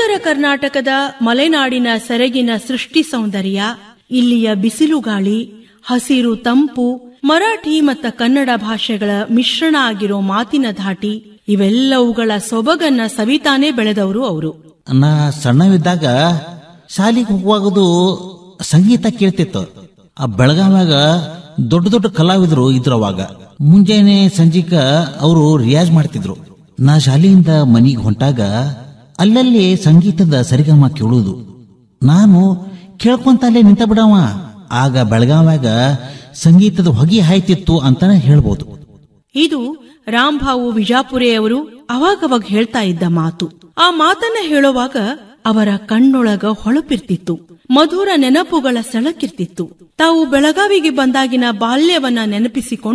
ಉತ್ತರ ಕರ್ನಾಟಕದ ಮಲೆನಾಡಿನ ಸೆರಗಿನ ಸೃಷ್ಟಿ ಸೌಂದರ್ಯ ಇಲ್ಲಿಯ ಬಿಸಿಲು ಗಾಳಿ ಹಸಿರು ತಂಪು ಮರಾಠಿ ಮತ್ತು ಕನ್ನಡ ಭಾಷೆಗಳ ಮಿಶ್ರಣ ಆಗಿರೋ ಮಾತಿನ ಧಾಟಿ ಇವೆಲ್ಲವುಗಳ ಸೊಬಗನ್ನ ಸವಿತಾನೇ ಬೆಳೆದವರು ಅವರು ನಾ ಸಣ್ಣವಿದ್ದಾಗ ಶಾಲಿಗೆ ಹೋಗುವಾಗದು ಸಂಗೀತ ಕೇಳ್ತಿತ್ತು ಆ ಬೆಳಗಾವ್ಯಾಗ ದೊಡ್ಡ ದೊಡ್ಡ ಕಲಾವಿದರು ಇದ್ರವಾಗ ಮುಂಜಾನೆ ಸಂಜಿಕ ಅವರು ರಿಯಾಜ್ ಮಾಡ್ತಿದ್ರು ನಾ ಶಾಲೆಯಿಂದ ಮನಿಗೆ ಹೊಂಟಾಗ ಅಲ್ಲಲ್ಲಿ ಸಂಗೀತದ ಸರಿಗಮ ಕೇಳುವುದು ನಾನು ಕೇಳ್ಕೊಂತ ಅಲ್ಲೇ ನಿಂತ ಬಿಡವ ಆಗ ಬೆಳಗಾವ್ಯಾಗ ಸಂಗೀತದ ಹೊಗೆ ಹಾಯ್ತಿತ್ತು ಅಂತಾನೆ ಹೇಳ್ಬೋದು ಇದು ರಾಂಭಾವು ವಿಜಾಪುರೆಯವರು ಅವಾಗವಾಗ ಹೇಳ್ತಾ ಇದ್ದ ಮಾತು ಆ ಮಾತನ್ನ ಹೇಳುವಾಗ ಅವರ ಕಣ್ಣೊಳಗ ಹೊಳಪಿರ್ತಿತ್ತು ಮಧುರ ನೆನಪುಗಳ ಸೆಳಕಿರ್ತಿತ್ತು ತಾವು ಬೆಳಗಾವಿಗೆ ಬಂದಾಗಿನ ಬಾಲ್ಯವನ್ನ ನೆನಪಿಸಿಕೊಂಡು